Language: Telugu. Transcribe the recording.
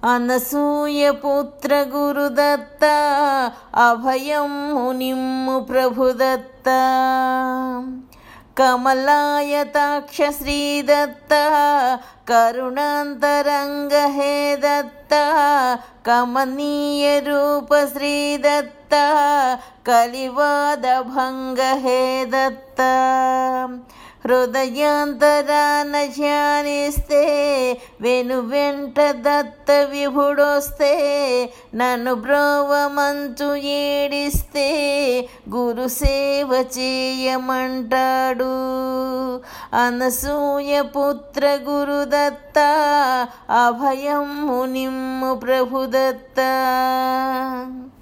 అనసూయపుత్ర గురుదత్త అభయం మునిమ్ము ప్రభుదత్త కమలాయతాక్ష శ్రీదత్త కరుణాంతరంగ హే దత్త కమనీయ రూప శ్రీదత్త కలివాద భంగ హే దత్త హృదయాంతరాన ధ్యానిస్తే వెను వెంట దత్త విభుడొస్తే నన్ను బ్రోవమంచు ఏడిస్తే గురు సేవ చేయమంటాడు అనసూయ పుత్ర గురుదత్త అభయం మునిమ్ము ప్రభుదత్త